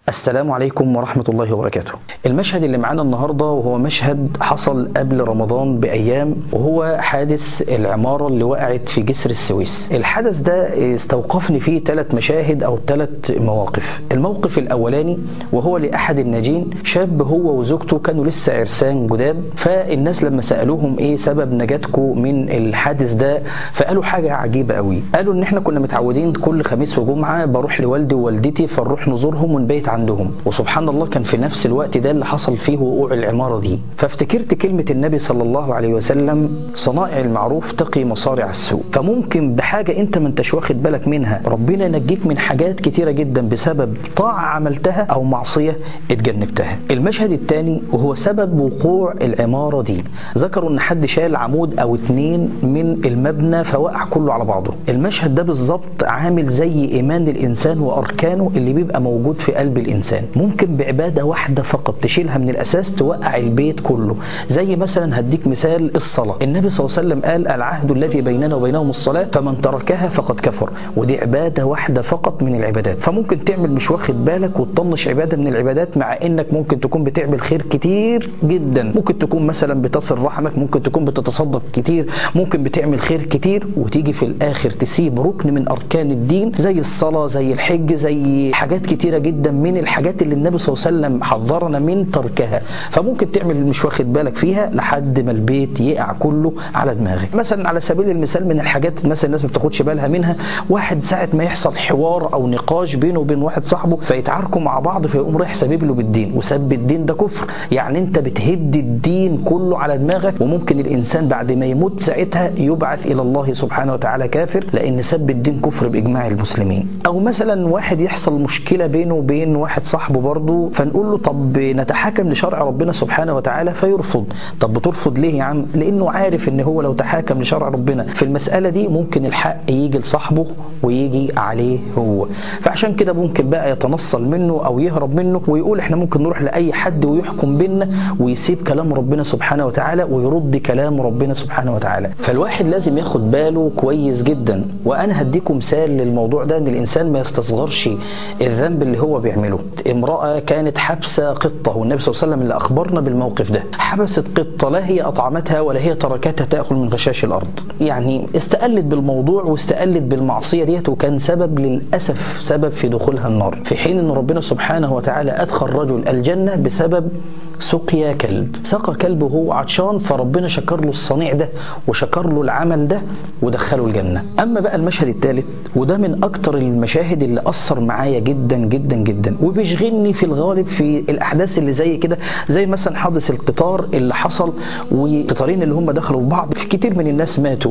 السلام عليكم ورحمة الله وبركاته المشهد اللي معانا النهاردة وهو مشهد حصل قبل رمضان بأيام وهو حادث العمارة اللي وقعت في جسر السويس الحدث ده استوقفني فيه ثلاث مشاهد أو ثلاث مواقف الموقف الأولاني وهو لأحد الناجين شاب هو وزوجته كانوا لسه عرسان جداد فالناس لما سألوهم إيه سبب نجاتكم من الحادث ده فقالوا حاجة عجيبة قوي قالوا إن إحنا كنا متعودين كل خميس وجمعة بروح لوالدي ووالدتي فنروح نزورهم ونبيت عندهم وسبحان الله كان في نفس الوقت ده اللي حصل فيه وقوع العمارة دي فافتكرت كلمة النبي صلى الله عليه وسلم صنائع المعروف تقي مصارع السوء فممكن بحاجة انت ما انتش واخد بالك منها ربنا ينجيك من حاجات كتيرة جدا بسبب طاعة عملتها او معصية اتجنبتها المشهد الثاني وهو سبب وقوع العمارة دي ذكروا ان حد شال عمود او اتنين من المبنى فوقع كله على بعضه المشهد ده بالظبط عامل زي ايمان الانسان واركانه اللي بيبقى موجود في قلب الانسان ممكن بعباده واحده فقط تشيلها من الاساس توقع البيت كله زي مثلا هديك مثال الصلاه النبي صلى الله عليه وسلم قال العهد الذي بيننا وبينهم الصلاه فمن تركها فقد كفر ودي عباده واحده فقط من العبادات فممكن تعمل مش واخد بالك وتطنش عباده من العبادات مع انك ممكن تكون بتعمل خير كتير جدا ممكن تكون مثلا بتصل رحمك ممكن تكون بتتصدق كتير ممكن بتعمل خير كتير وتيجي في الاخر تسيب ركن من اركان الدين زي الصلاه زي الحج زي حاجات كتيره جدا من الحاجات اللي النبي صلى الله عليه وسلم حذرنا من تركها فممكن تعمل مش واخد بالك فيها لحد ما البيت يقع كله على دماغك مثلا على سبيل المثال من الحاجات مثلا الناس ما بتاخدش بالها منها واحد ساعه ما يحصل حوار او نقاش بينه وبين واحد صاحبه فيتعاركوا مع بعض فيقوم رايح سبب له بالدين وسب الدين ده كفر يعني انت بتهد الدين كله على دماغك وممكن الانسان بعد ما يموت ساعتها يبعث الى الله سبحانه وتعالى كافر لان سب الدين كفر باجماع المسلمين او مثلا واحد يحصل مشكله بينه وبين واحد صاحبه برضه فنقول له طب نتحاكم لشرع ربنا سبحانه وتعالى فيرفض طب بترفض ليه يا عم لانه عارف ان هو لو تحاكم لشرع ربنا في المساله دي ممكن الحق يجي لصاحبه ويجي عليه هو فعشان كده ممكن بقى يتنصل منه او يهرب منه ويقول احنا ممكن نروح لاي حد ويحكم بينا ويسيب كلام ربنا سبحانه وتعالى ويرد كلام ربنا سبحانه وتعالى فالواحد لازم ياخد باله كويس جدا وانا هديكم مثال للموضوع ده ان الانسان ما يستصغرش الذنب اللي هو بيعمله امراه كانت حابسه قطه والنبي صلى الله عليه وسلم اللي اخبرنا بالموقف ده حبست قطه لا هي اطعمتها ولا هي تركتها تاكل من غشاش الارض يعني استقلت بالموضوع واستقلت بالمعصيه ديت وكان سبب للاسف سبب في دخولها النار في حين ان ربنا سبحانه وتعالى ادخل رجل الجنه بسبب سقيا كلب سقى كلب وهو عطشان فربنا شكر له الصنيع ده وشكر له العمل ده ودخله الجنة أما بقى المشهد الثالث وده من أكتر المشاهد اللي أثر معايا جدا جدا جدا وبيشغلني في الغالب في الأحداث اللي زي كده زي مثلا حادث القطار اللي حصل والقطارين اللي هم دخلوا في بعض في كتير من الناس ماتوا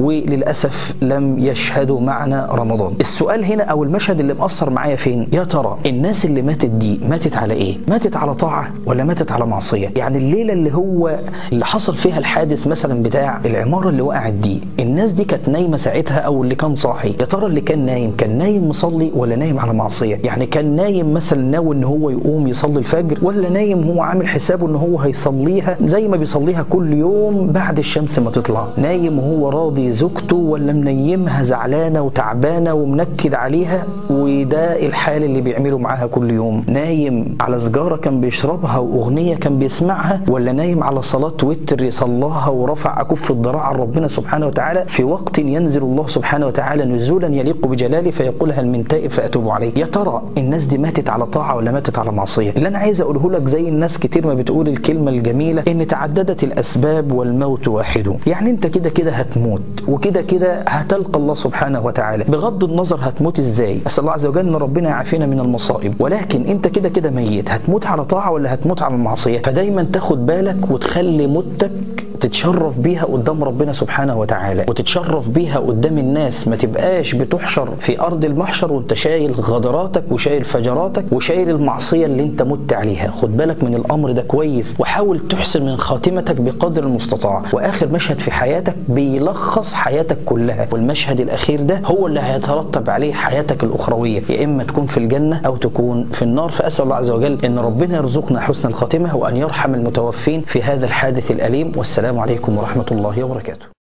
وللأسف لم يشهدوا معنا رمضان السؤال هنا أو المشهد اللي مأثر معايا فين يا ترى الناس اللي ماتت دي ماتت على إيه ماتت على طاعة ولا ماتت على معصيه يعني الليله اللي هو اللي حصل فيها الحادث مثلا بتاع العماره اللي وقعت دي الناس دي كانت نايمه ساعتها او اللي كان صاحي يا ترى اللي كان نايم كان نايم مصلي ولا نايم على معصيه يعني كان نايم مثلا ناوي ان هو يقوم يصلي الفجر ولا نايم هو عامل حسابه ان هو هيصليها زي ما بيصليها كل يوم بعد الشمس ما تطلع نايم وهو راضي زوجته ولا منيمها زعلانه وتعبانه ومنكد عليها وده الحال اللي بيعمله معاها كل يوم نايم على سجاره كان بيشربها واغنيه أغنية كان بيسمعها ولا نايم على صلاة وتر صلاها ورفع أكف الضراع عن ربنا سبحانه وتعالى في وقت ينزل الله سبحانه وتعالى نزولا يليق بجلاله فيقول هل من تائب فأتوب عليه يا ترى الناس دي ماتت على طاعة ولا ماتت على معصية اللي أنا عايز أقوله لك زي الناس كتير ما بتقول الكلمة الجميلة إن تعددت الأسباب والموت واحد يعني أنت كده كده هتموت وكده كده هتلقى الله سبحانه وتعالى بغض النظر هتموت إزاي أسأل الله عز وجل أن ربنا يعافينا من المصائب ولكن أنت كده كده ميت هتموت على طاعة ولا هتموت على المعصية المعصية فدايما تاخد بالك وتخلي متك تتشرف بيها قدام ربنا سبحانه وتعالى وتتشرف بيها قدام الناس ما تبقاش بتحشر في ارض المحشر وانت شايل غدراتك وشايل فجراتك وشايل المعصيه اللي انت مت عليها خد بالك من الامر ده كويس وحاول تحسن من خاتمتك بقدر المستطاع واخر مشهد في حياتك بيلخص حياتك كلها والمشهد الاخير ده هو اللي هيترتب عليه حياتك الاخرويه يا اما تكون في الجنه او تكون في النار فاسال الله عز وجل ان ربنا يرزقنا حسن الخاتمه وان يرحم المتوفين في هذا الحادث الاليم والسلام عليكم ورحمه الله وبركاته